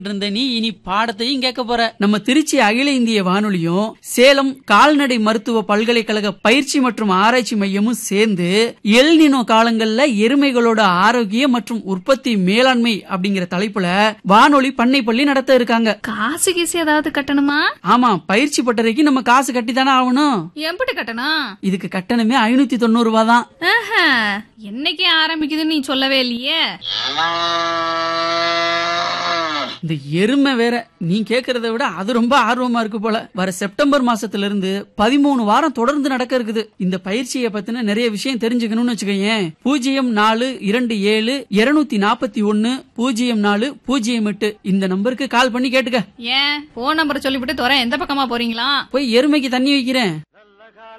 இருந்த நீ இனி பாடத்தையும் கேட்க போற நம்ம திருச்சி அகில இந்திய வானொலியும் சேலம் கால்நடை மருத்துவ பல்கலைக்கழக பயிற்சி மற்றும் ஆராய்ச்சி மையமும் சேர்ந்து எல்னினோ காலங்கள்ல எருமைகளோட ஆரோக்கியம் மற்றும் உற்பத்தி மேலாண்மை அப்படிங்கிற தலைப்புல வானொலி பண்ணை பள்ளி நடத்த இருக்காங்க காசு கீசு ஏதாவது கட்டணுமா ஆமா பயிற்சி பட்டறைக்கு நம்ம காசு கட்டி தானே ஆகணும் எப்படி கட்டணும் இதுக்கு கட்டணமே ஐநூத்தி தொண்ணூறு ரூபா தான் ஆஹா, என்னைக்கு ஆரம்பிக்குதுன்னு நீ சொல்லவே இல்லையே இந்த எருமை வேற நீ கேக்குறத விட அது ரொம்ப ஆர்வமா இருக்கு போல வர செப்டம்பர் மாசத்துல இருந்து பதிமூணு வாரம் தொடர்ந்து நடக்க இருக்குது இந்த பயிற்சியை பத்தின நிறைய விஷயம் தெரிஞ்சுக்கணும்னு வச்சுக்கோயேன் பூஜ்ஜியம் நாலு இரண்டு ஏழு இருநூத்தி நாற்பத்தி ஒன்னு பூஜ்ஜியம் நாலு பூஜ்ஜியம் எட்டு இந்த நம்பருக்கு கால் பண்ணி கேட்டுக்க ஏன் போன் நம்பரை சொல்லிவிட்டு துறை எந்த பக்கமா போறீங்களா போய் எருமைக்கு தண்ணி வைக்கிறேன்